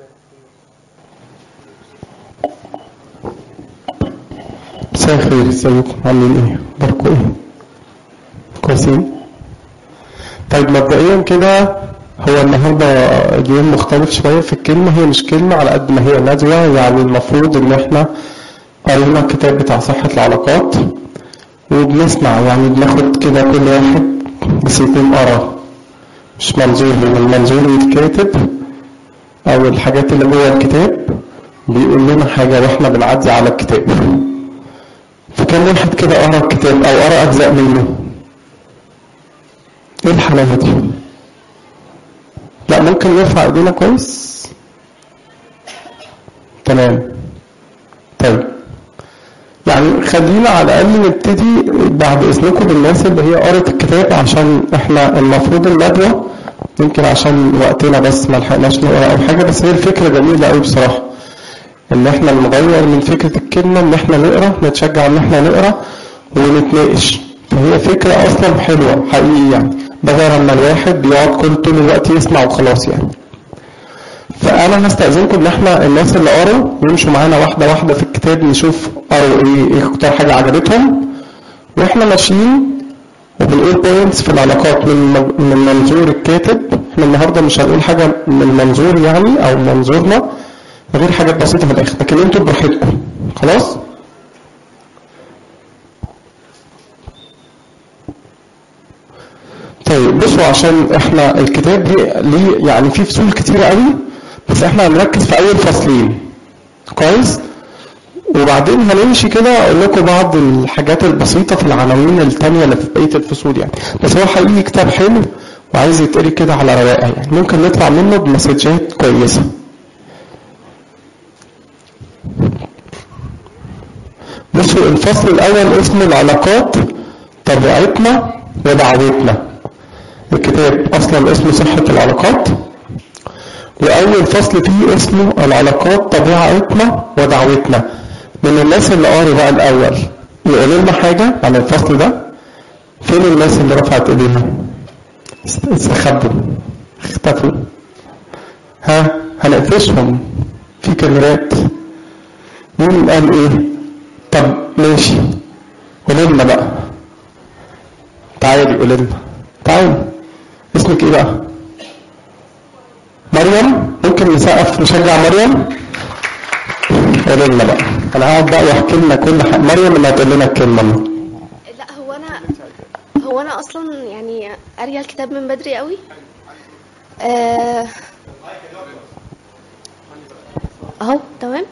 مساء الخير ازيكم عاملين ايه اخباركم ايه كويسين طيب مبدئيا كده هو النهارده اليوم مختلف شويه في الكلمه هي مش كلمه على قد ما هي ندوه يعني المفروض ان احنا قرينا الكتاب بتاع صحه العلاقات وبنسمع يعني بناخد كده كل واحد بس يكون قرا مش منظور من المنظور الكاتب او الحاجات اللي جوه الكتاب بيقول لنا حاجه واحنا بنعدي على الكتاب فكان واحد كده قرا الكتاب او قرا اجزاء منه ايه الحلاوه دي لا ممكن نرفع ايدينا كويس تمام طيب يعني خلينا على الاقل نبتدي بعد اذنكم بالناس اللي هي قرت الكتاب عشان احنا المفروض الندوه يمكن عشان وقتنا بس ما لحقناش نقرا او حاجه بس هي الفكره جميله قوي بصراحه ان احنا نغير من فكره الكلمه ان احنا نقرا نتشجع ان احنا نقرا ونتناقش فهي فكره اصلا حلوه حقيقي يعني بدل ما الواحد بيقعد كل طول الوقت يسمع وخلاص يعني فانا هستاذنكم ان احنا الناس اللي قروا يمشوا معانا واحده واحده في الكتاب نشوف قروا ايه ايه اكتر حاجه عجبتهم واحنا ماشيين وبنقول بوينتس في العلاقات من من منظور الكاتب احنا النهارده مش هنقول حاجه من منظور يعني او منظورنا غير حاجات بسيطه في الاخر لكن انتوا براحتكم خلاص طيب بصوا عشان احنا الكتاب دي ليه يعني فيه فصول كتيره قوي بس احنا هنركز في اول فصلين كويس وبعدين هنمشي كده اقول لكم بعض الحاجات البسيطه في العناوين الثانيه اللي في بقيه الفصول يعني بس هو حقيقي كتاب حلو وعايز يتقري كده على رواقه يعني ممكن نطلع منه بمسجات كويسه بصوا الفصل الاول اسمه العلاقات طبيعتنا ودعوتنا الكتاب اصلا اسمه صحه العلاقات واول فصل فيه اسمه العلاقات طبيعتنا ودعوتنا من الناس اللي قاروا بقى الاول يقولوا لنا حاجه عن الفصل ده فين الناس اللي رفعت ايديها استخبوا اختفوا ها هنقفشهم في كاميرات مين قال ايه طب ماشي قولوا لنا بقى تعالي قولي لنا تعالي اسمك ايه بقى مريم ممكن نسقف نشجع مريم قولي لنا بقى انا هقعد بقى واحكي لنا كل حاجه مريم اللي هتقول لنا الكلمه لا هو انا هو انا اصلا يعني قاريه الكتاب من بدري قوي آه، اهو تمام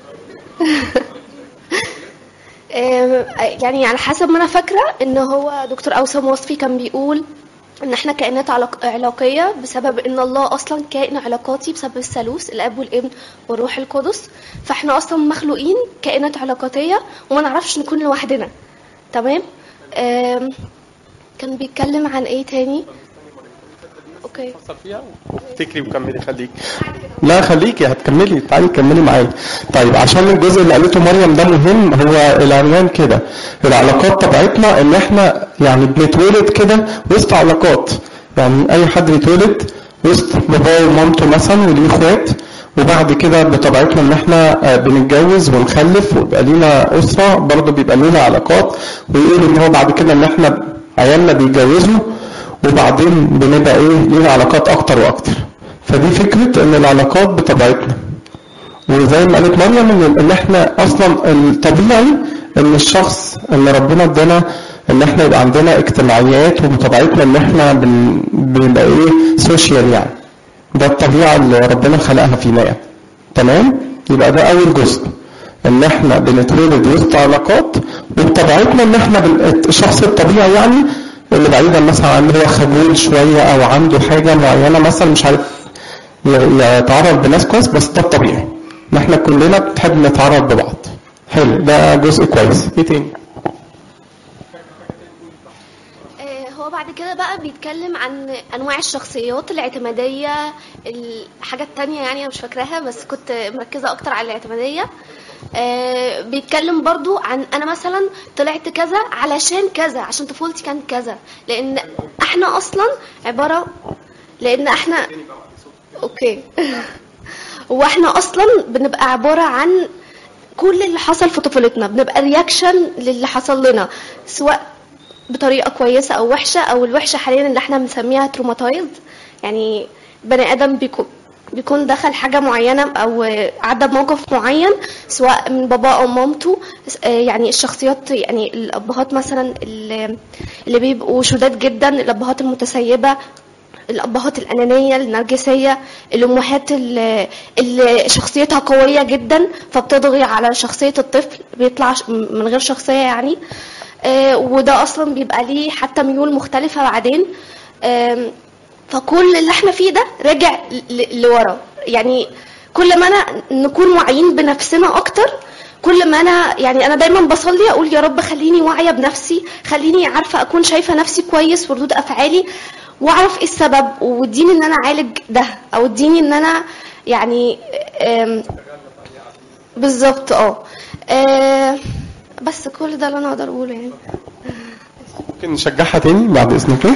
آه، يعني على حسب ما انا فاكره ان هو دكتور اوسم وصفي كان بيقول ان احنا كائنات علاق- علاقيه بسبب ان الله اصلا كائن علاقاتي بسبب الثالوث الاب والابن والروح القدس فاحنا اصلا مخلوقين كائنات علاقاتيه وما نعرفش نكون لوحدنا تمام آم، كان بيتكلم عن ايه تاني اوكي افتكري وكملي خليك لا خليكي هتكملي تعالي كملي معايا طيب عشان الجزء اللي قالته مريم ده مهم هو العنوان كده العلاقات طبيعتنا ان احنا يعني بنتولد كده وسط علاقات يعني اي حد بيتولد وسط باباه ومامته مثلا وليه اخوات وبعد كده بطبيعتنا ان احنا آه، بنتجوز ونخلف ويبقى لينا اسره برضه بيبقى لينا علاقات ويقول ان هو بعد كده ان احنا عيالنا بيتجوزوا وبعدين بنبقى ايه لينا علاقات اكتر واكتر فدي فكره ان العلاقات بطبيعتنا وزي ما قالت مريم ان ان احنا اصلا الطبيعي ان الشخص ان ربنا ادانا ان احنا يبقى عندنا اجتماعيات وبطبيعتنا ان احنا بن- بنبقى ايه سوشيال يعني ده الطبيعه اللي ربنا خلقها فينا يعني تمام يبقى ده اول جزء ان احنا بنتولد وسط علاقات وبطبيعتنا ان احنا بن- الشخص الطبيعي يعني اللي بعيدا مثلا عن هو خجول شويه او عنده حاجه معينه مثلا مش عارف ي- يتعرف بناس كويس بس ده الطبيعي ان احنا كلنا بنحب نتعرف ببعض حلو ده جزء كويس ايه تاني آه، هو بعد كده بقى بيتكلم عن انواع الشخصيات الاعتماديه الحاجات تانية يعني انا مش فاكراها بس كنت مركزه اكتر على الاعتماديه آه، بيتكلم برضو عن انا مثلا طلعت كذا علشان كذا عشان طفولتي كانت كذا لان احنا اصلا عباره لان احنا اوكي هو احنا اصلا بنبقى عباره عن كل اللي حصل في طفولتنا بنبقى رياكشن للي حصل لنا سواء بطريقه كويسه او وحشه او الوحشه حاليا اللي احنا بنسميها تروماتايزد يعني بني ادم بيكون بيكون دخل حاجة معينة أو عدى بموقف معين سواء من بابا أو مامته آه، يعني الشخصيات يعني الأبهات مثلا اللي اللي بيبقوا شداد جدا الأبهات المتسيبة الأبهات الأنانية النرجسية الأمهات اللي اللي شخصيتها قوية جدا فبتضغي على شخصية الطفل بيطلع ش- من غير شخصية يعني آه، وده أصلا بيبقى ليه حتى ميول مختلفة بعدين آم، فكل اللي احنا فيه ده راجع ل- لورا يعني كل ما انا نكون واعيين بنفسنا اكتر كل ما انا يعني انا دايما بصلي اقول يا رب خليني واعيه بنفسي خليني عارفه اكون شايفه نفسي كويس وردود افعالي واعرف ايه السبب واديني ان انا اعالج ده او اديني ان انا يعني آم، بالظبط اه آه، بس كل ده اللي انا اقدر اقوله يعني ممكن نشجعها تاني بعد اذنكم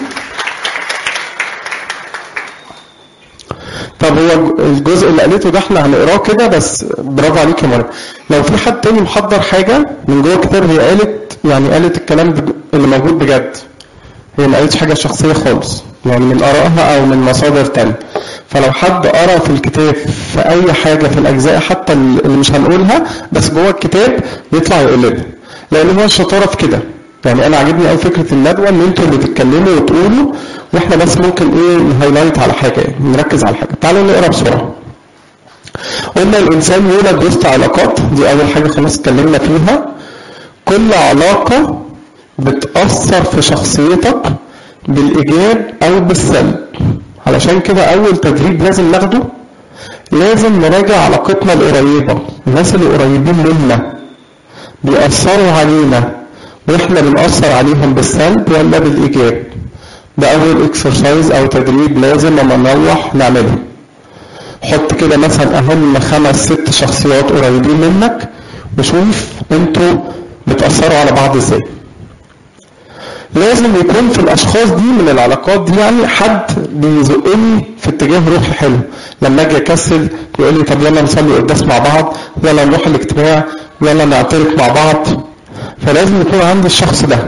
طب هو الجزء اللي قالته ده احنا هنقراه كده بس برافو عليك يا مريم لو في حد تاني محضر حاجه من جوه الكتاب هي قالت يعني قالت الكلام بج- اللي موجود بجد هي ما قالتش حاجه شخصيه خالص يعني من ارائها او من مصادر تانية فلو حد قرا في الكتاب في اي حاجه في الاجزاء حتى اللي مش هنقولها بس جوه الكتاب يطلع يقول لنا لان هو الشطاره في كده يعني انا عاجبني قوي فكره الندوه ان انتوا اللي تتكلموا وتقولوا واحنا بس ممكن ايه نهايلايت على حاجه يعني نركز على حاجه تعالوا نقرا بسرعه قلنا الانسان يولد وسط علاقات دي اول حاجه خلاص اتكلمنا فيها كل علاقه بتاثر في شخصيتك بالايجاب او بالسلب علشان كده اول تدريب لازم ناخده لازم نراجع علاقتنا القريبه الناس اللي قريبين منا بيأثروا علينا واحنا بنأثر عليهم بالسلب ولا بالإيجاب ده أول اكسرسايز أو تدريب لازم لما نروح نعمله حط كده مثلا أهم خمس ست شخصيات قريبين منك وشوف انتوا بتأثروا على بعض ازاي لازم يكون في الاشخاص دي من العلاقات دي يعني حد بيزقني في اتجاه روحي حلو لما اجي اكسل يقول لي طب يلا نصلي قداس مع بعض يلا نروح الاجتماع يلا نعترك مع بعض فلازم يكون عندي الشخص ده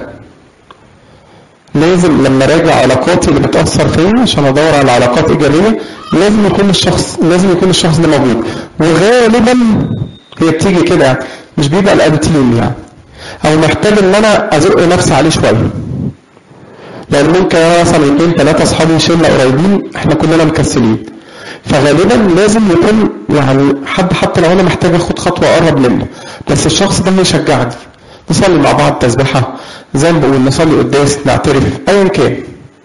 لازم لما اراجع علاقاتي اللي بتاثر فيا عشان ادور على علاقات ايجابيه لازم يكون الشخص لازم يكون الشخص ده موجود وغالبا هي بتيجي كده يعني مش بيبقى الانتيم يعني او محتاج ان انا ازق نفسي عليه شويه لان ممكن انا مثلا اثنين ثلاثه اصحابي شله قريبين احنا كلنا مكسلين فغالبا لازم يكون يعني حد حتى لو انا محتاج اخد خطوه اقرب منه بس الشخص ده يشجعني نصلي مع بعض تسبيحه زي ما بقول نصلي قداس نعترف ايا كان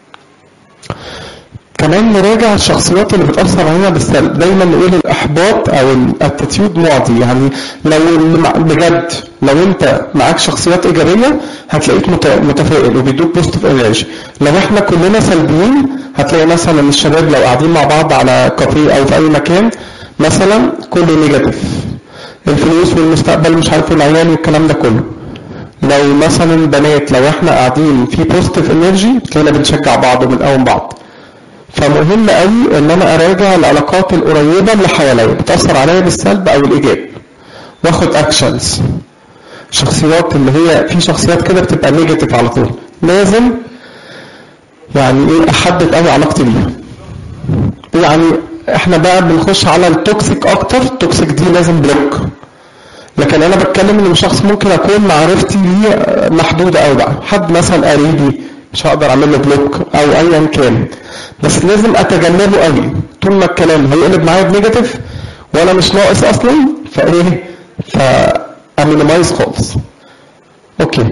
كمان نراجع الشخصيات اللي بتأثر علينا بالسلب دايما نقول الإحباط أو الاتيتيود معدي يعني لو بجد لو أنت معاك شخصيات إيجابية هتلاقيك متفائل وبيدوك بوزيتيف انرجي لو احنا كلنا سلبيين هتلاقي مثلا الشباب لو قاعدين مع بعض على كافيه أو في أي مكان مثلا كله نيجاتيف الفلوس والمستقبل مش عارف العيال والكلام ده كله لو مثلا بنات لو احنا قاعدين في بوزيتيف انرجي تلاقينا بنشجع بعض وبنقوم بعض فمهم قوي ان انا اراجع العلاقات القريبه اللي حواليا بتاثر عليا بالسلب او الايجاب واخد اكشنز شخصيات اللي هي في شخصيات كده بتبقى نيجاتيف على طول لازم يعني ايه احدد قوي علاقتي بيها يعني احنا بقى بنخش على التوكسيك اكتر التوكسيك دي لازم بلوك لكن انا بتكلم ان شخص ممكن اكون معرفتي ليه محدوده قوي بقى حد مثلا قريبي مش هقدر اعمل له بلوك او ايا كان بس لازم اتجنبه قوي طول ما الكلام هيقلب معايا بنيجاتيف وانا مش ناقص اصلا فايه فامينيمايز خالص اوكي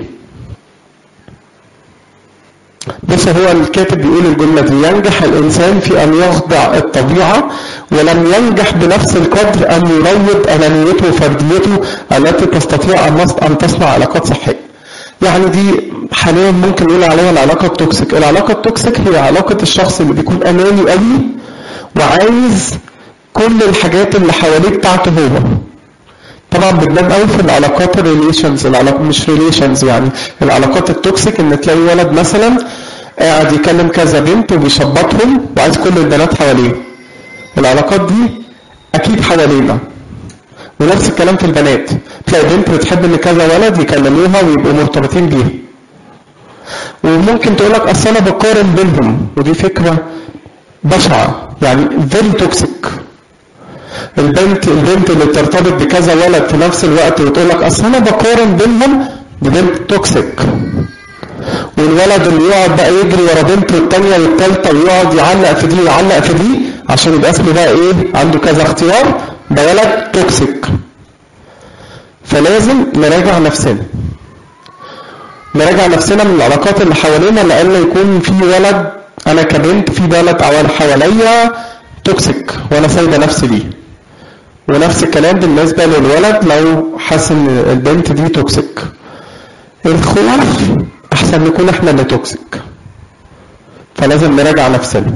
بص هو الكاتب بيقول الجملة دي ينجح الإنسان في أن يخضع الطبيعة ولم ينجح بنفس القدر أن يروض أنانيته وفرديته التي تستطيع أن تصنع علاقات صحية. يعني دي حاليا ممكن نقول عليها العلاقة التوكسيك العلاقة التوكسيك هي علاقة الشخص اللي بيكون أناني قوي وعايز كل الحاجات اللي حواليه بتاعته هو طبعا بتبان قوي في العلاقات الريليشنز العلاقات مش ريليشنز يعني العلاقات التوكسيك ان تلاقي ولد مثلا قاعد يكلم كذا بنت وبيشبطهم وعايز كل البنات حواليه العلاقات دي اكيد حوالينا ونفس الكلام في البنات تلاقي بنت بتحب ان كذا ولد يكلموها ويبقوا مرتبطين بيها وممكن تقول لك اصل انا بقارن بينهم ودي فكره بشعه يعني فيري توكسيك البنت البنت اللي بترتبط بكذا ولد في نفس الوقت وتقول لك اصل انا بقارن بينهم دي بنت توكسيك والولد اللي يقعد بقى يجري ورا بنت والتانية والتالتة ويقعد يعلق في دي ويعلق في دي عشان يبقى اسمه بقى ايه عنده كذا اختيار ده ولد توكسيك فلازم نراجع نفسنا نراجع نفسنا من العلاقات اللي حوالينا لأن يكون في ولد أنا كبنت في ولد حواليا توكسيك وأنا سايبة نفسي ليه ونفس الكلام بالنسبة للولد لو حاسس إن البنت دي توكسيك الخوف أحسن نكون إحنا اللي توكسيك فلازم نراجع نفسنا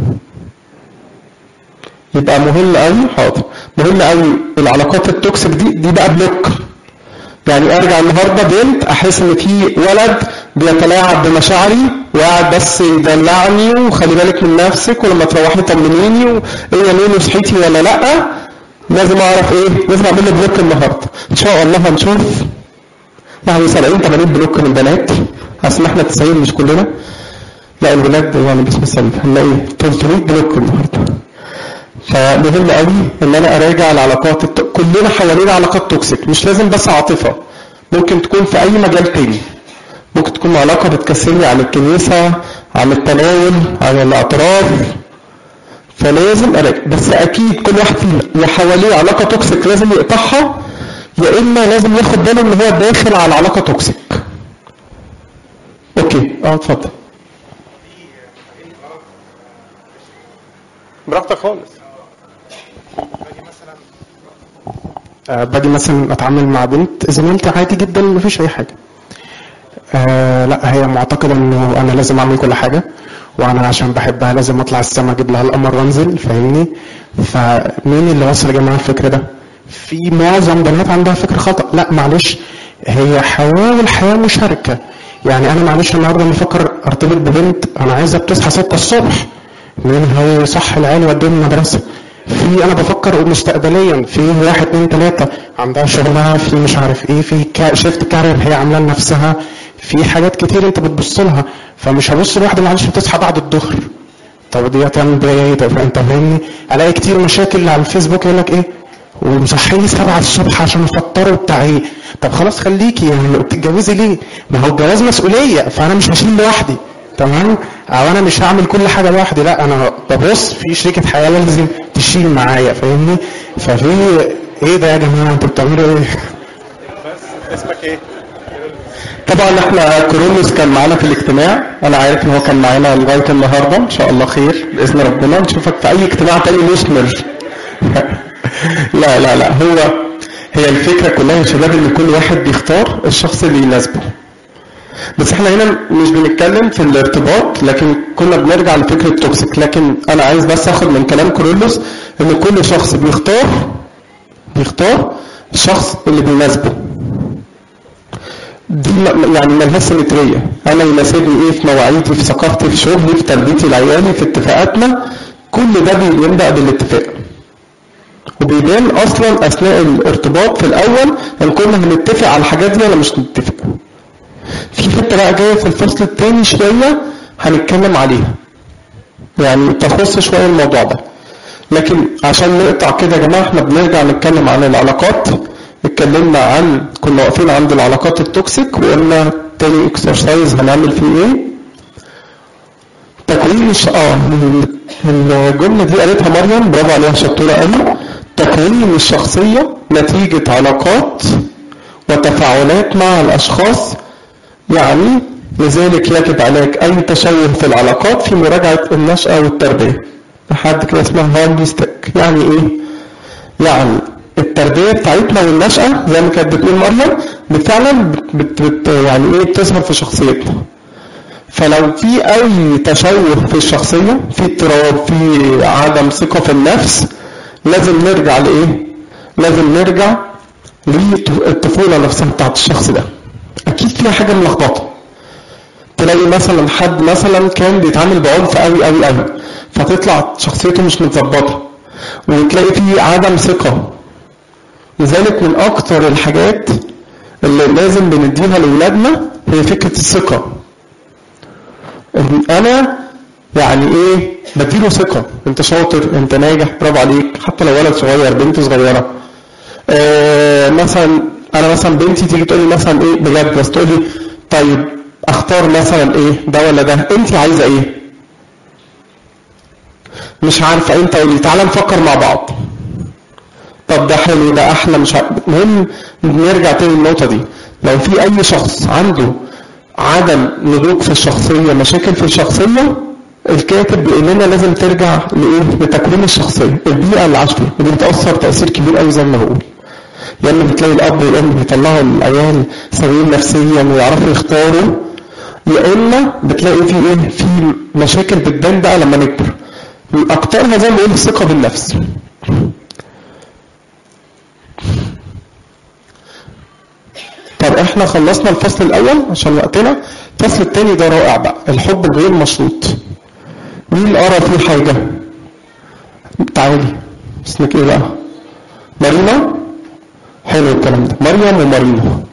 يبقى مهم قوي حاضر مهم قوي العلاقات التوكسيك دي دي بقى بلوك يعني ارجع النهارده بنت احس ان في ولد بيتلاعب بمشاعري وقاعد بس يدلعني وخلي بالك من نفسك ولما تروحي طمنيني وايه يا مين صحيتي ولا لا لازم اعرف ايه لازم اعمل له بلوك النهارده ان شاء الله هنشوف يعني 70 80 بلوك من البنات اصل احنا 90 مش كلنا لا الولاد يعني بسم الله هنلاقي 300 بلوك النهارده فمهم قوي ان انا اراجع العلاقات الت... كلنا حوالينا علاقات توكسيك مش لازم بس عاطفه ممكن تكون في اي مجال تاني ممكن تكون علاقه بتكسرني عن الكنيسه عن التناول عن الاعتراف فلازم اراجع بس اكيد كل واحد فينا اللي حواليه علاقه توكسيك لازم يقطعها يا اما لازم ياخد باله ان هو داخل على علاقه توكسيك اوكي اه اتفضل براحتك خالص آه باجي مثلا اتعامل مع بنت زميلتي عادي جدا مفيش اي حاجه آه لا هي معتقده انه انا لازم اعمل كل حاجه وانا عشان بحبها لازم اطلع السما اجيب لها القمر وانزل فاهمني فمين اللي وصل يا جماعه الفكر ده في معظم بنات عندها فكر خطا لا معلش هي حياه والحياه مشاركه يعني انا معلش النهارده بفكر ارتبط ببنت انا عايزها بتصحى 6 الصبح مين هو صح العيال ودوني المدرسه في انا بفكر مستقبليا في واحد اتنين تلاته عندها شغلها في مش عارف ايه في شيفت كارير هي عاملاه لنفسها في حاجات كتير انت بتبص لها فمش هبص لواحده معلش بتصحى بعد الظهر طب دي هتعمل بيها ايه طب انت فاهمني الاقي كتير مشاكل على الفيسبوك يقول لك ايه ومصحيني 7 الصبح عشان افطره بتاع ايه طب خلاص خليكي يعني بتتجوزي ليه ما هو الجواز مسؤوليه فانا مش هشيل لوحدي تمام او انا مش هعمل كل حاجه لوحدي لا انا ببص في شريكه حياه لازم تشيل معايا فاهمني ففي ايه ده يا جماعه انتوا بتعملوا ايه بس اسمك ايه طبعا احنا كورولوس كان معانا في الاجتماع انا عارف ان هو كان معانا لغايه النهارده ان شاء الله خير باذن ربنا نشوفك في اي اجتماع تاني مثمر لا لا لا هو هي الفكره كلها يا شباب ان كل واحد بيختار الشخص اللي يناسبه بس احنا هنا مش بنتكلم في الارتباط لكن كنا بنرجع لفكره توكسيك لكن انا عايز بس اخد من كلام كورولوس ان كل شخص بيختار بيختار الشخص اللي بيناسبه دي يعني ملهاش سيمتريه انا يناسبني ايه في مواعيدي في ثقافتي في شغلي في تربيتي لعيالي في اتفاقاتنا كل ده بيبدا بالاتفاق وبيبان اصلا اثناء الارتباط في الاول ان كنا هنتفق على الحاجات دي ولا مش نتفق في حته بقى جايه في الفصل الثاني شويه هنتكلم عليها يعني تخص شويه الموضوع ده لكن عشان نقطع كده يا جماعه احنا بنرجع نتكلم عن العلاقات اتكلمنا عن كنا واقفين عند العلاقات التوكسيك وقلنا تاني اكسرسايز هنعمل فيه ايه تكوين الش... اه الجمله دي قالتها مريم برافو عليها شطوره قوي تكوين الشخصيه نتيجه علاقات وتفاعلات مع الاشخاص يعني لذلك يجب عليك اي تشوه في العلاقات في مراجعه النشاه والتربيه حد كده اسمها هارد ستيك يعني ايه يعني التربيه بتاعتنا والنشاه زي ما كانت بتقول مريم فعلا بت بت يعني ايه بتظهر في شخصيتنا فلو في اي تشوه في الشخصيه في اضطراب في عدم ثقه في النفس لازم نرجع لايه لازم نرجع للطفوله نفسها بتاعت الشخص ده اكيد فيها حاجه ملخبطه تلاقي مثلا حد مثلا كان بيتعامل بعنف قوي قوي قوي فتطلع شخصيته مش متظبطه وتلاقي فيه عدم ثقة لذلك من أكتر الحاجات اللي لازم بنديها لأولادنا هي فكرة الثقة إن أنا يعني إيه بديله ثقة أنت شاطر أنت ناجح برافو عليك حتى لو ولد صغير بنت صغيرة آه مثلا أنا مثلا بنتي تيجي تقول لي مثلا إيه بجد بس تقول لي طيب أختار مثلا إيه ده ولا ده أنت عايزة إيه مش عارفة أنت قولي تعالى نفكر مع بعض طب ده حلو ده احلى مش عارف المهم نرجع تاني للنقطه دي لو في اي شخص عنده عدم نضوج في الشخصيه مشاكل في الشخصيه الكاتب بيقول لنا لازم ترجع لايه لتكوين الشخصيه البيئه اللي عاش فيها ودي بتاثر تاثير كبير قوي زي ما بقول يا اما بتلاقي الاب والام بيطلعوا العيال سويين نفسيا ويعرفوا يختاروا يا اما بتلاقي في ايه في مشاكل بتبان بقى لما نكبر اكترها زي ما بقول الثقه بالنفس طب احنا خلصنا الفصل الاول عشان وقتنا الفصل الثاني ده رائع بقى الحب الغير مشروط مين قرا فيه حاجه تعالي اسمك ايه بقى مارينا حلو الكلام ده مريم ومارينا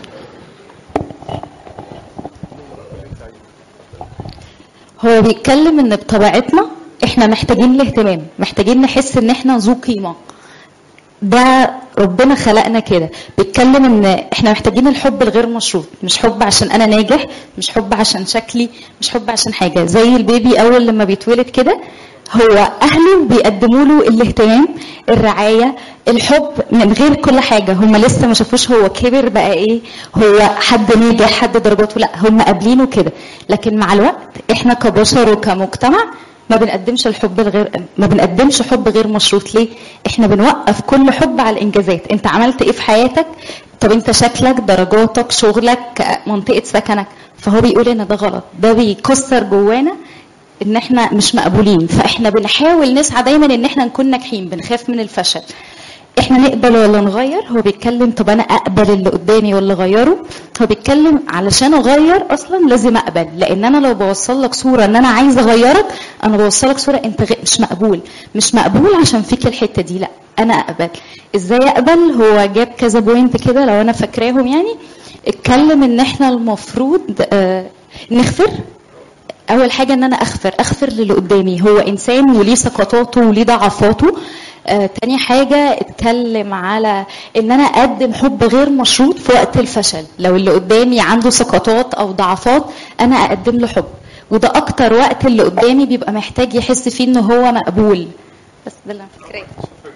هو بيتكلم ان بطبيعتنا احنا محتاجين الاهتمام محتاجين نحس ان احنا ذو قيمه ده ربنا خلقنا كده بيتكلم ان احنا محتاجين الحب الغير مشروط مش حب عشان انا ناجح مش حب عشان شكلي مش حب عشان حاجه زي البيبي اول لما بيتولد كده هو اهله بيقدموا له الاهتمام الرعايه الحب من غير كل حاجه هم لسه ما شافوش هو كبر بقى ايه هو حد ناجح حد درجاته لا هم قابلينه كده لكن مع الوقت احنا كبشر وكمجتمع ما بنقدمش الحب الغير ما بنقدمش حب غير مشروط ليه احنا بنوقف كل حب على الانجازات انت عملت ايه في حياتك طب انت شكلك درجاتك شغلك منطقه سكنك فهو بيقول ان ده غلط ده بيكسر جوانا ان احنا مش مقبولين فاحنا بنحاول نسعى دايما ان احنا نكون ناجحين بنخاف من الفشل احنا نقبل ولا نغير هو بيتكلم طب انا اقبل اللي قدامي ولا اغيره هو بيتكلم علشان اغير اصلا لازم اقبل لان انا لو بوصل لك صوره ان انا عايز اغيرك انا بوصل لك صوره انت غ... مش مقبول مش مقبول عشان فيك الحته دي لا انا اقبل ازاي اقبل هو جاب كذا بوينت كده لو انا فاكراهم يعني اتكلم ان احنا المفروض آه نغفر اول حاجه ان انا اغفر اغفر للي قدامي هو انسان وليه سقطاته وليه ضعفاته آه تاني حاجة اتكلم على ان انا اقدم حب غير مشروط في وقت الفشل لو اللي قدامي عنده سقطات او ضعفات انا اقدم له حب وده اكتر وقت اللي قدامي بيبقى محتاج يحس فيه ان هو مقبول بس ده اللي انا فاكراه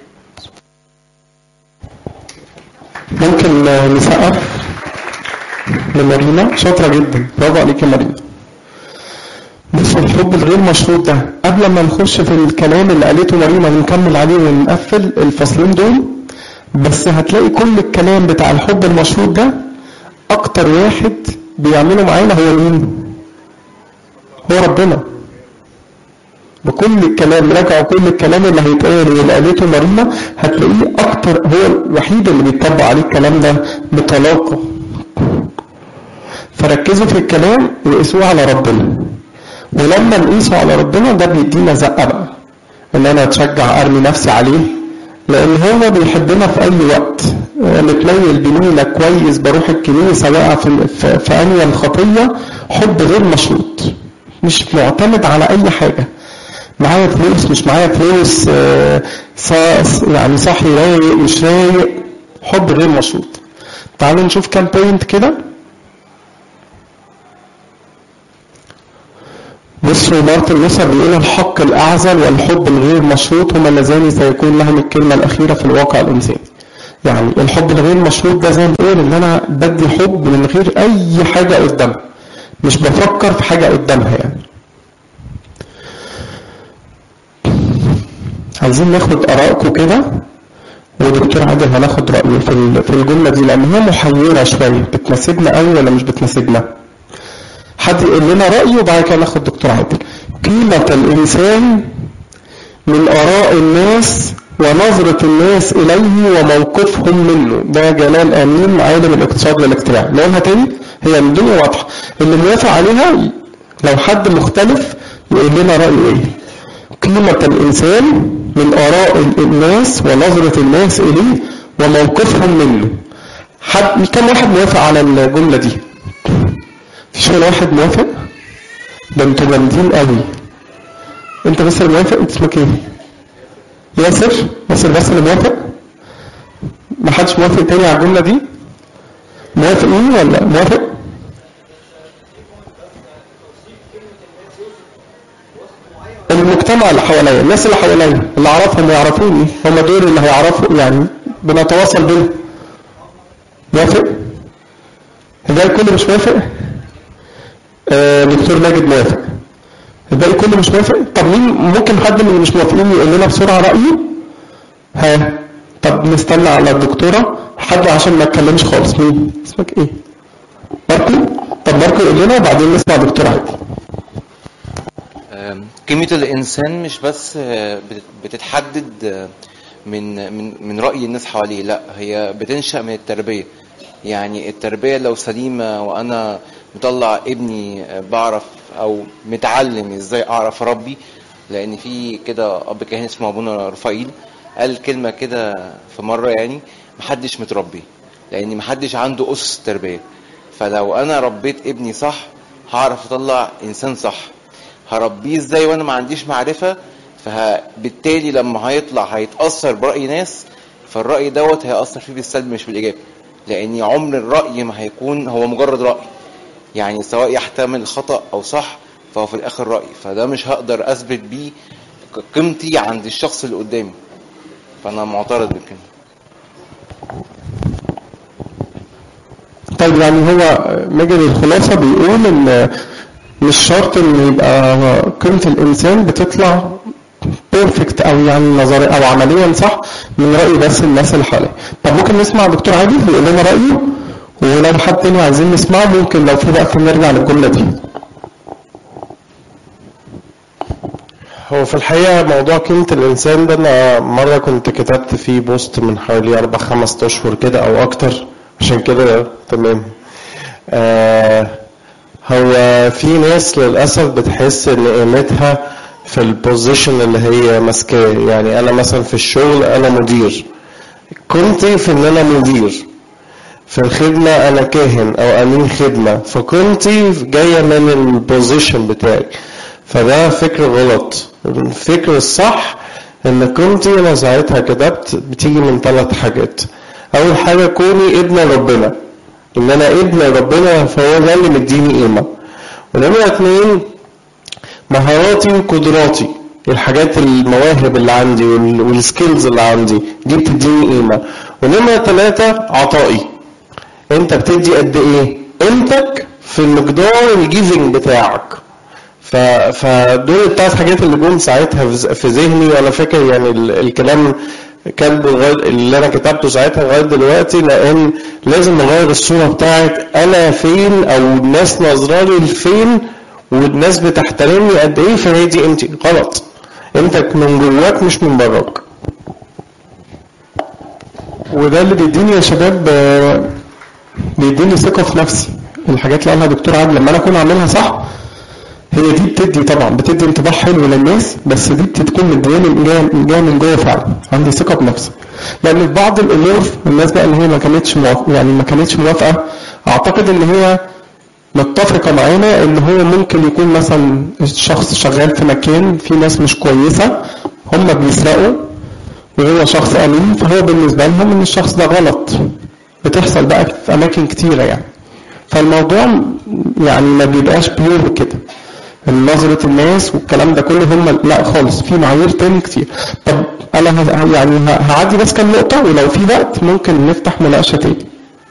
ممكن نسقف لمارينا شاطرة جدا برافو عليك يا مارينا بص الحب الغير مشروط ده قبل ما نخش في الكلام اللي قالته مارينا ونكمل عليه ونقفل الفصلين دول بس هتلاقي كل الكلام بتاع الحب المشروط ده اكتر واحد بيعمله معانا هو مين هو ربنا بكل الكلام راجعوا كل الكلام اللي هيتقال واللي قالته مارينا هتلاقيه اكتر هو الوحيد اللي بيطبق عليه الكلام ده بطلاقه فركزوا في الكلام وقيسوه على ربنا ولما نقيسه على ربنا ده بيدينا زقه بقى ان انا اتشجع ارمي نفسي عليه لان هو بيحبنا في اي وقت متميل بنينا كويس بروح الكنيسه واقع في في, في انيا الخطيه حب غير مشروط مش معتمد على اي حاجه معايا فلوس مش معايا فلوس يعني صاحي رايق مش رايق حب غير مشروط تعالوا نشوف كام بوينت كده بصوا مارتن لوثر بيقول الحق الأعزل والحب الغير مشروط هما اللذان سيكون لهم الكلمة الأخيرة في الواقع الإنساني. يعني الحب الغير مشروط ده زي ما بقول إن أنا بدي حب من غير أي حاجة قدامها. مش بفكر في حاجة قدامها يعني. عايزين ناخد آرائكم كده ودكتور عادل هناخد رأيه في في الجملة دي لأن هي محيرة شوية بتناسبنا قوي ولا مش بتناسبنا؟ حد يقول لنا رأيه وبعد كده ناخد دكتور عادل قيمة الإنسان من آراء الناس ونظرة الناس إليه وموقفهم منه ده جلال أمين عالم الاقتصاد والاجتماع نقولها تاني هي الدنيا واضحة اللي موافق عليها لو حد مختلف يقول لنا رأيه إيه قيمة الإنسان من آراء الناس ونظرة الناس إليه وموقفهم منه حد كم واحد موافق على الجملة دي فيش ولا واحد موافق ده انتوا جامدين قوي انت بس اللي موافق انت اسمك ايه ياسر ياسر بس اللي موافق ما حدش موافق تاني على الجملة دي موافق ايه ولا موافق المجتمع اللي حواليا الناس اللي حواليا اللي اعرفهم ويعرفوني هم دول اللي هيعرفوا يعني بنتواصل بينهم موافق الباقي كله مش موافق آه دكتور ماجد موافق الباقي كله مش موافق طب مين ممكن حد من اللي مش موافقين يقول لنا بسرعه رايه ها طب نستنى على الدكتوره حد عشان ما اتكلمش خالص مين اسمك ايه ماركو طب ماركو يقول لنا وبعدين نسمع دكتور عادل آم، قيمة الإنسان مش بس آه، بت- بتتحدد آه، من من من رأي الناس حواليه لا هي بتنشأ من التربية يعني التربية لو سليمة وأنا مطلع ابني آه، بعرف أو متعلم إزاي أعرف أربي لأن في كده أب كاهن اسمه أبونا رفائيل قال كلمة كده في مرة يعني محدش متربي لأن محدش عنده أسس تربية فلو أنا ربيت ابني صح هعرف أطلع إنسان صح هربيه ازاي وانا ما عنديش معرفه فبالتالي لما هيطلع هيتاثر براي ناس فالراي دوت هياثر فيه بالسلب مش بالايجاب لان عمر الراي ما هيكون هو مجرد راي يعني سواء يحتمل خطا او صح فهو في الاخر راي فده مش هقدر اثبت بيه قيمتي عند الشخص اللي قدامي فانا معترض بالكلمه طيب يعني هو مجد الخلاصة بيقول ان مش شرط ان يبقى قيمة الانسان بتطلع بيرفكت او يعني نظري او عمليا صح من رأي بس الناس اللي حواليه طب ممكن نسمع دكتور عادل يقول لنا رأيه ولو حد تاني عايزين نسمعه ممكن لو في وقت نرجع للجملة دي هو في الحقيقة موضوع قيمة الإنسان ده أنا مرة كنت كتبت فيه بوست من حوالي أربع خمس أشهر كده أو أكتر عشان كده تمام آه هو في ناس للأسف بتحس إن قيمتها في البوزيشن اللي هي ماسكاه يعني أنا مثلا في الشغل أنا مدير قيمتي في إن أنا مدير في الخدمة أنا كاهن أو أمين خدمة فقيمتي جاية من البوزيشن بتاعي فده فكر غلط الفكر الصح ان قيمتي انا ساعتها كتبت بتيجي من ثلاث حاجات اول حاجه كوني ابن ربنا ان انا ابن ربنا فهو ده اللي مديني قيمه ونمره اتنين مهاراتي وقدراتي الحاجات المواهب اللي عندي وال- والسكيلز اللي عندي دي بتديني قيمه ونمره ثلاثه عطائي انت بتدي قد ايه قيمتك في المقدار الجيفنج بتاعك ف... فدول الثلاث حاجات اللي جم ساعتها في ز- في ذهني وانا فاكر يعني ال... الكلام كاتبه لغايه اللي انا كتبته ساعتها لغايه دلوقتي لان لازم نغير الصوره بتاعت انا فين او الناس نظراني لفين والناس بتحترمني قد ايه فهي دي قيمتي غلط قيمتك من جواك مش من براك وده اللي بيديني يا شباب آه، بيديني ثقة في نفسي الحاجات اللي قالها دكتور عادل لما انا اكون عاملها صح هي دي بتدي طبعا بتدي انطباع حلو للناس بس دي بتكون مدياني من جوه جايه من جوه فعلا عندي ثقه بنفسي لان في بعض الامور الناس بقى اللي هي ما كانتش موافقه يعني ما كانتش موافقه اعتقد ان هي متفقه معانا ان هو ممكن يكون مثلا الشخص شغال في مكان في ناس مش كويسه هم بيسرقوا وهو شخص امين فهو بالنسبه لهم ان الشخص ده غلط بتحصل بقى في اماكن كتيره يعني فالموضوع يعني ما بيبقاش بيور كده نظرة الناس والكلام ده كله هم لا خالص في معايير تاني كتير طب انا ه- يعني ه- هعدي بس كام نقطة ولو في وقت ممكن نفتح مناقشة تاني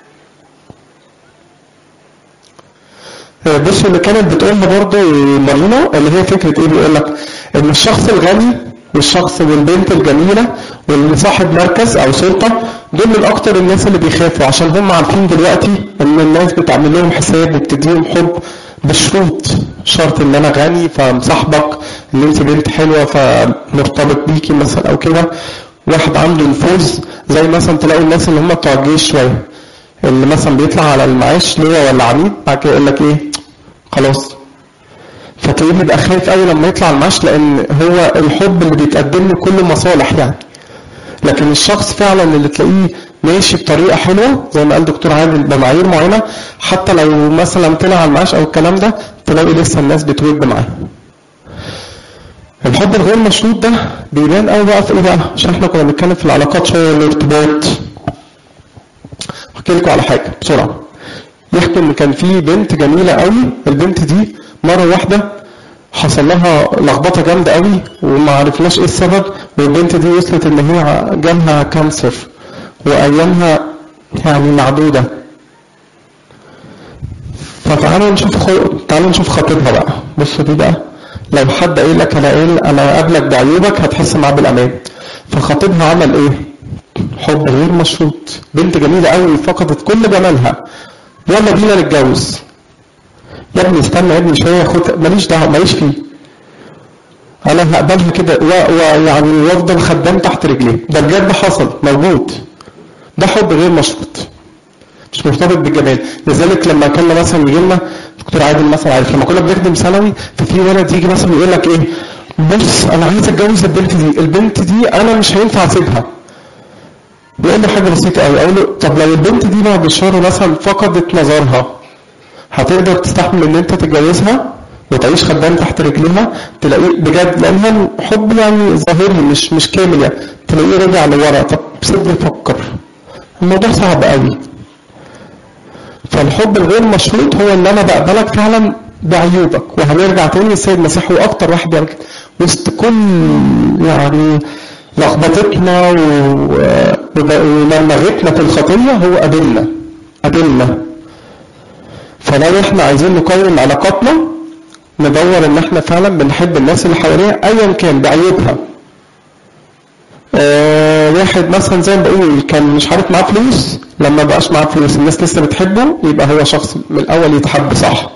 آه، بص اللي كانت بتقولها برضه مارينا اللي هي فكرة ايه بيقول لك ان الشخص الغني والشخص والبنت الجميلة واللي صاحب مركز او سلطة دول من اكتر الناس اللي بيخافوا عشان هم عارفين دلوقتي ان الناس بتعمل لهم حساب وبتديهم حب بشروط شرط ان انا غني فمصاحبك ان انت بنت حلوة فمرتبط بيكي مثلا او كده واحد عنده نفوذ زي مثلا تلاقي الناس اللي هم بتوع الجيش شوية اللي مثلا بيطلع على المعاش لواء ولا عميد بعد كده يقول لك ايه خلاص فتلاقيه بيبقى خايف قوي لما يطلع المعاش لان هو الحب اللي بيتقدم له كله مصالح يعني لكن الشخص فعلا اللي تلاقيه ماشي بطريقه حلوه زي ما قال دكتور عادل بمعايير معينه حتى لو مثلا طلع على المعاش او الكلام ده تلاقي لسه الناس بتود معاه. الحب الغير مشروط ده بيبان قوي بقى في ايه بقى؟ عشان احنا كنا بنتكلم في العلاقات شويه الارتباط. احكي لكم على حاجه بسرعه. يحكي ان كان في بنت جميله قوي البنت دي مره واحده حصل لها لخبطه جامده قوي وما عرفناش ايه السبب والبنت دي وصلت ان هي جالها كانسر وايامها يعني معدوده فتعالوا نشوف خو... تعالوا نشوف خطيبها بقى بصوا دي بقى لو حد قايل لك انا قايل انا قابلك بعيوبك هتحس معاه بالامان فخطيبها عمل ايه؟ حب غير مشروط بنت جميله قوي فقدت كل جمالها يلا بينا نتجوز يا ابني استنى يا ابني شويه خد ماليش دعوه ماليش فيه انا هقبلها كده ويعني وافضل خدام تحت رجليه ده بجد حصل موجود ده حب غير مشروط مش مرتبط بالجمال لذلك لما كنا مثلا يجي لنا دكتور عادل مثلا عارف لما كنا بنخدم ثانوي ففي ولد يجي مثلا يقول لك ايه بص انا عايز اتجوز البنت دي البنت دي انا مش هينفع اسيبها بيقول لي حاجه بسيطه قوي اقول له طب لو البنت دي بعد الشهر مثلا فقدت نظرها هتقدر تستحمل ان انت تتجوزها وتعيش خدام تحت رجلها تلاقيه بجد لانها حب يعني ظاهري مش مش كامل يعني تلاقيه رجع لورا طب سيبني افكر الموضوع صعب قوي فالحب الغير مشروط هو ان انا بقبلك فعلا بعيوبك وهنرجع تاني للسيد المسيح هو اكتر واحد بيعمل كده وسط كل يعني لخبطتنا ومرمغتنا في الخطيه هو قابلنا قابلنا فلو احنا عايزين نقوم علاقاتنا ندور ان احنا فعلا بنحب الناس اللي حوالينا ايا كان بعيوبها آه واحد مثلا زي ما بقول كان مش عارف معاه فلوس لما بقاش معاه فلوس الناس لسه بتحبه يبقى هو شخص من الاول يتحب صح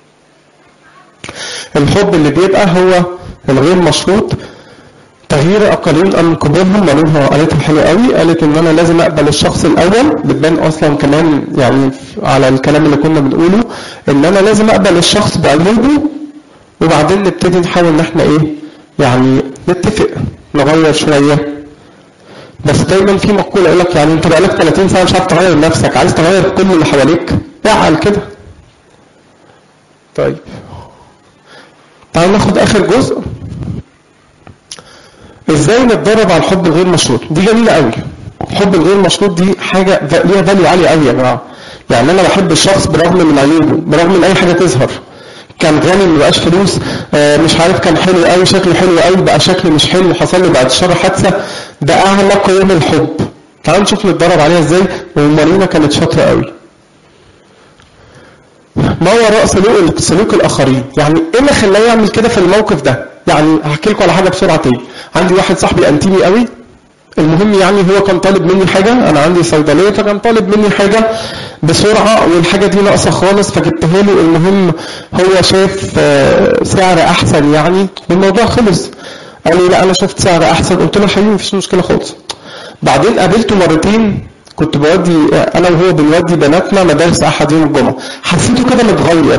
الحب اللي بيبقى هو الغير مشروط تغيير اقاليم ام قبولهم مالونها قالتها حلوه قوي قالت ان انا لازم اقبل الشخص الاول بتبان اصلا كمان يعني على الكلام اللي كنا بنقوله ان انا لازم اقبل الشخص بعيوبه وبعدين نبتدي نحاول ان احنا ايه يعني نتفق نغير شويه بس دايما في مقوله يقول لك يعني انت بقالك 30 سنه مش عارف تغير نفسك عايز تغير كل اللي حواليك اعقل كده طيب تعال ناخد اخر جزء ازاي نتدرب على الحب الغير مشروط دي جميله قوي الحب الغير مشروط دي حاجه ليها فاليو عالي قوي يا جماعه يعني انا بحب الشخص برغم من عيوبه برغم من اي حاجه تظهر كان غني ما بقاش فلوس آه مش عارف كان حلو قوي شكله حلو قوي بقى شكله مش حلو حصل له بعد الشر حادثه ده اعلى قيم الحب تعالوا نشوف نتدرب عليها ازاي ومارينا كانت شاطره قوي ما وراء سلوك سلوك الاخرين يعني ايه اللي خلاه يعمل كده في الموقف ده يعني هحكي لكم على حاجه بسرعه تاني عندي واحد صاحبي انتيمي قوي المهم يعني هو كان طالب مني حاجه انا عندي صيدليه فكان طالب مني حاجه بسرعه والحاجه دي ناقصه خالص فجبتها له المهم هو شاف سعر احسن يعني والموضوع خلص قال لي لا انا شفت سعر احسن قلت له حبيبي مفيش مشكله خالص بعدين قابلته مرتين كنت بودي انا وهو بنودي بناتنا مدارس احد يوم الجمعه حسيته كده متغير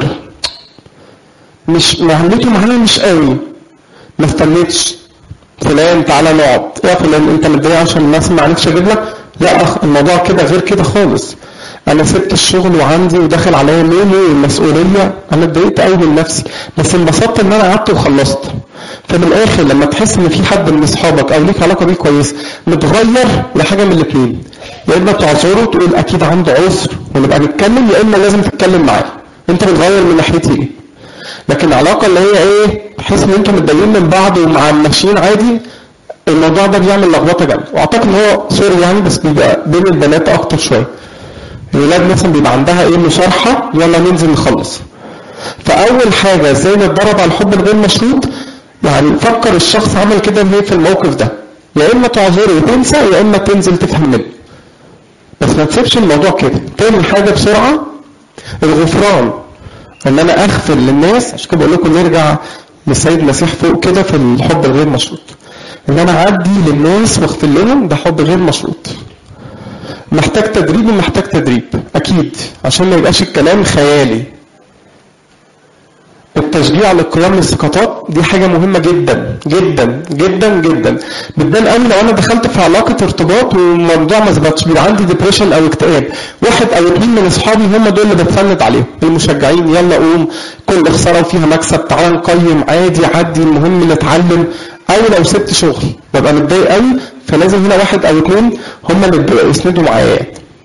مش معاملته معايا مش قوي ما استنيتش فلان تعالى نقعد يا فلان انت متضايق عشان الناس ما عرفتش اجيب لك لا الموضوع كده غير كده خالص انا سبت الشغل وعندي وداخل عليا نومي والمسؤوليه انا اتضايقت قوي من نفسي بس انبسطت ان انا قعدت وخلصت فمن الاخر لما تحس ان في حد من اصحابك او ليك علاقه بيه كويس متغير لحاجه من الاثنين يا اما تعذره تقول اكيد عنده عذر ونبقى نتكلم يا اما لازم تتكلم معاه انت متغير من ناحيتي ليه لكن العلاقه اللي هي ايه تحس ان انتوا متضايقين من بعض ومع ماشيين عادي الموضوع ده بيعمل لخبطه جامده واعتقد ان هو سوري يعني بس بيبقى بين البنات اكتر شويه الولاد مثلا بيبقى عندها ايه مصارحه يلا ننزل نخلص فاول حاجه ازاي نتدرب على الحب الغير مشروط يعني فكر الشخص عمل كده ليه في الموقف ده يا اما تعذره وتنسى يا اما تنزل تفهم منه بس ما تسيبش الموضوع كده تاني حاجه بسرعه الغفران ان انا اغفر للناس عشان كده بقول لكم نرجع للسيد المسيح فوق كده في الحب الغير مشروط ان انا اعدي للناس واغفر لهم ده حب غير مشروط محتاج تدريب ومحتاج تدريب اكيد عشان ما يبقاش الكلام خيالي التشجيع للقيام للسقطات دي حاجة مهمة جدا جدا جدا جدا بتبان قوي لو انا دخلت في علاقة ارتباط والموضوع ما ظبطش بيبقى عندي ديبريشن او اكتئاب واحد او اتنين من اصحابي هم دول اللي بتسند عليهم المشجعين يلا قوم كل خسارة وفيها مكسب تعال نقيم عادي عدي المهم نتعلم او لو سبت شغل ببقى متضايق قوي فلازم هنا واحد او اتنين هم اللي يسندوا معايا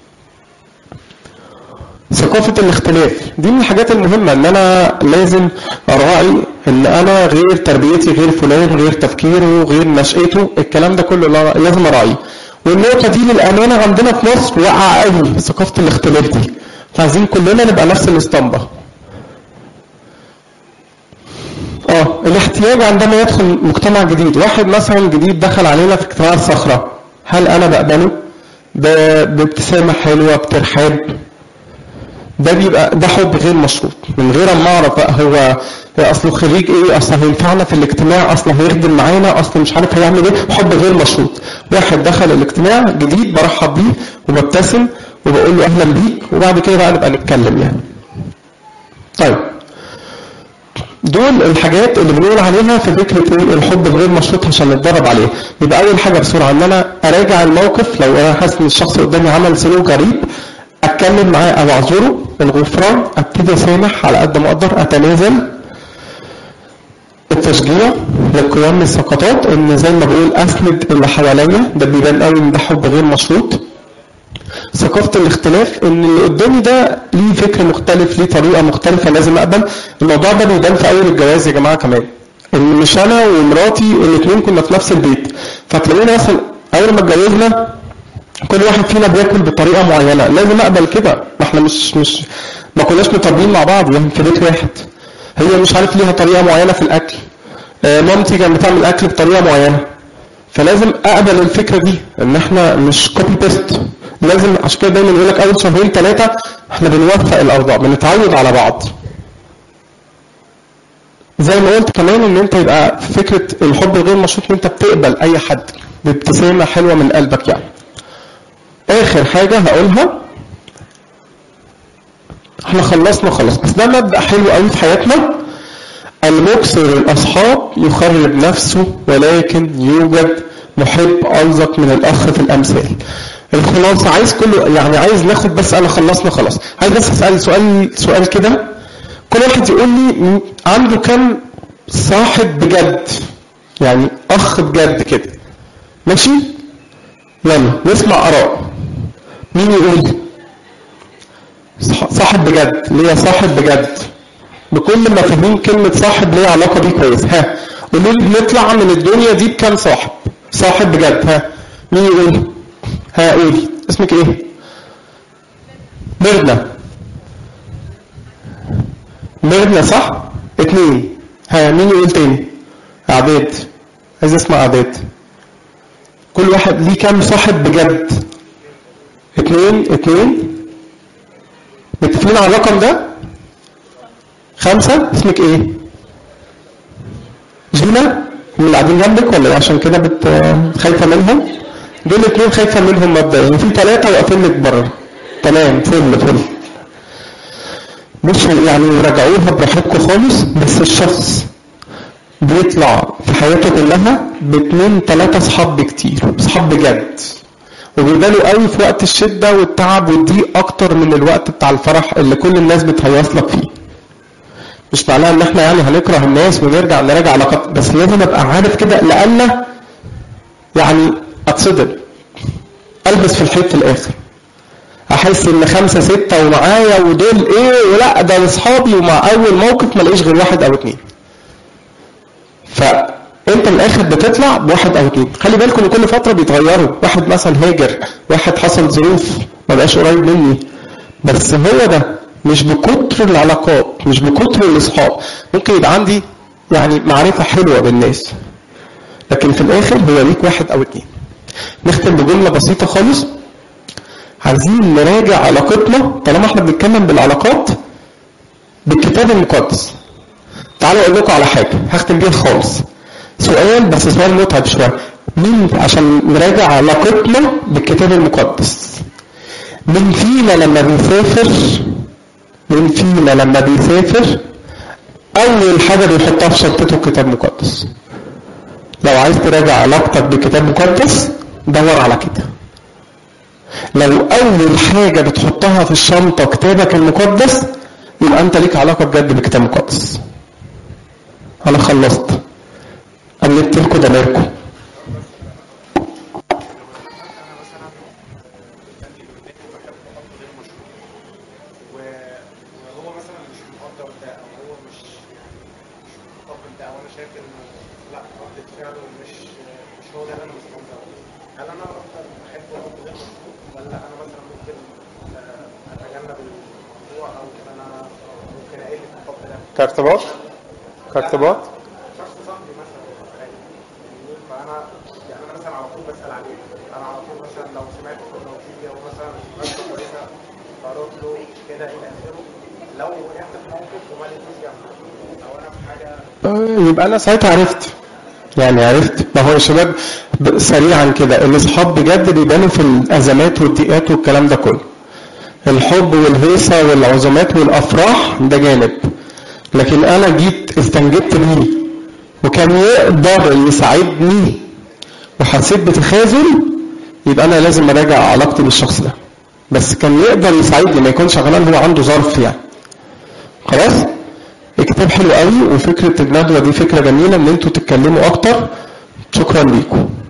ثقافة الاختلاف دي من الحاجات المهمة ان انا لازم اراعي ان انا غير تربيتي غير فلان غير تفكيره غير نشأته الكلام ده كله لا- لازم اراعيه والنقطة دي للأمانة عندنا في مصر واقعة قوي ثقافة الاختلاف دي فعايزين كلنا نبقى نفس الاسطمبة اه الاحتياج عندما يدخل مجتمع جديد واحد مثلا جديد دخل علينا في اجتماع الصخرة هل انا بقبله ب- بابتسامة حلوة بترحاب ده بيبقى ده حب غير مشروط من غير ما اعرف بقى هو اصله خريج ايه اصله هينفعنا في الاجتماع اصله هيخدم معانا اصله مش عارف هيعمل ايه حب غير مشروط واحد دخل الاجتماع جديد برحب بيه وببتسم وبقول له اهلا بيك وبعد كده بقى نبقى نتكلم يعني طيب دول الحاجات اللي بنقول عليها في فكره ايه الحب غير مشروط عشان نتدرب عليه يبقى اول حاجه بسرعه ان انا اراجع الموقف لو انا حاسس ان الشخص اللي قدامي عمل سلوك غريب اتكلم معاه او اعذره الغفران ابتدي اسامح على قد ما اقدر اتنازل التشجيع للقيام بالسقطات ان زي ما بقول اسند اللي حواليا ده بيبان قوي ان ده حب غير مشروط ثقافة الاختلاف ان اللي قدامي ده ليه فكر مختلف ليه طريقة مختلفة لازم اقبل الموضوع ده بيبان في اول الجواز يا جماعة كمان ان مش انا ومراتي الاثنين كنا في نفس البيت فتلاقينا مثلا اول ما اتجوزنا كل واحد فينا بياكل بطريقة معينة لازم اقبل كده ما احنا مش مش ما كناش متربيين مع بعض يعني في بيت واحد هي مش عارف ليها طريقة معينة في الاكل آه، مامتي كانت بتعمل اكل بطريقة معينة فلازم اقبل الفكره دي ان احنا مش كوبي بيست لازم عشان كده دايما يقول لك اول شهرين ثلاثه احنا بنوفق الاوضاع بنتعود على بعض زي ما قلت كمان ان انت يبقى فكره الحب الغير مشروط ان انت بتقبل اي حد بابتسامه حلوه من قلبك يعني اخر حاجه هقولها احنا خلصنا خلاص بس ده مبدا حلو قوي في حياتنا المكسر الأصحاب يخرب نفسه ولكن يوجد محب ألزق من الأخ في الأمثال الخلاصة عايز كله يعني عايز ناخد بس أنا خلصنا خلاص عايز بس أسأل سؤال سؤال كده كل واحد يقول لي م- عنده كم صاحب بجد يعني أخ بجد كده ماشي يلا نسمع آراء مين يقول صح- صاحب بجد ليه صاحب بجد بكل مفاهيم كلمة صاحب ليها علاقة بيه كويس ها قولوا لي بنطلع من الدنيا دي بكام صاحب صاحب بجد ها مين يقول ها قولي اسمك ايه ميرنا ميرنا صح اتنين ها مين يقول تاني اعداد عايز اسمع اعداد كل واحد ليه كام صاحب بجد اتنين اتنين متفقين على الرقم ده خمسة اسمك ايه جينا من اللي قاعدين جنبك ولا إيه؟ عشان كده بت خايفة منهم دول اتنين خايفة منهم مبدئيا وفي ثلاثة واقفين لك بره تمام فل فل مش يعني راجعوها براحتكم خالص بس الشخص بيطلع في حياته كلها باتنين تلاتة صحاب بكتير صحاب بجد وبيبانوا قوي في وقت الشدة والتعب والضيق أكتر من الوقت بتاع الفرح اللي كل الناس بتهيص لك فيه مش معناها ان احنا يعني هنكره الناس ونرجع نراجع علاقات بس لازم ابقى عارف كده لألا يعني اتصدم البس في الحيط في الاخر احس ان خمسة ستة ومعايا ودول ايه ولا ده اصحابي ومع اول موقف ما الاقيش غير واحد او اتنين فانت من الاخر بتطلع بواحد او اتنين خلي بالكم ان كل فترة بيتغيروا واحد مثلا هاجر واحد حصل ظروف ما بقاش قريب مني بس هو ده مش بكتر العلاقات مش بكتر الاصحاب ممكن يبقى عندي يعني معرفة حلوة بالناس لكن في الاخر هو ليك واحد او اتنين نختم بجملة بسيطة خالص عايزين نراجع علاقتنا طالما احنا بنتكلم بالعلاقات بالكتاب المقدس تعالوا اقول لكم على حاجة هختم بيها خالص سؤال بس سؤال متعب شوية مين عشان نراجع علاقتنا بالكتاب المقدس من فينا لما بيسافر من فينا لما بيسافر اول حاجه بيحطها في شنطته كتاب مقدس لو عايز تراجع علاقتك بكتاب مقدس دور على كده لو اول حاجه بتحطها في الشنطه كتابك المقدس يبقى انت ليك علاقه بجد بكتاب مقدس انا خلصت قلبت لكم ضميركم وهو مثلا مش مقدر ده او هو مش يعني مش متقبل ده او انا شايف انه لا ردة فعله مش مش هو ده اللي انا مستنزفه هل انا افضل بحب الرد غير مظبوط ولا انا مثلا ممكن آه، اتجنب الموضوع او انا ممكن اقل في الحب ده كارتباط كارتباط شخص صاحبي مثلا يعني فانا يعني انا مثلا على طول بسال عليه انا على طول مثلا لو سمعت لو في او مثلا ماشيه كويسه برد له كده الى اخره لو وقعت في موقف وما لقيتوش جنبي او انا في حاجه آه، يبقى انا ساعتها عرفت يعني عرفت ما هو يا شباب ب- سريعا كده الاصحاب بجد بيبانوا في الازمات والضيقات والكلام ده كله الحب والهيصه والعزومات والافراح ده جانب لكن انا جيت استنجدت بيه وكان يقدر يساعدني وحسيت بتخاذل يبقى انا لازم اراجع علاقتي بالشخص ده بس كان يقدر يساعدني ما يكونش غلان هو عنده ظرف يعني خلاص الكتاب حلو قوي وفكره الندوه دي فكره جميله ان انتوا تتكلموا اكتر شكرا ليكم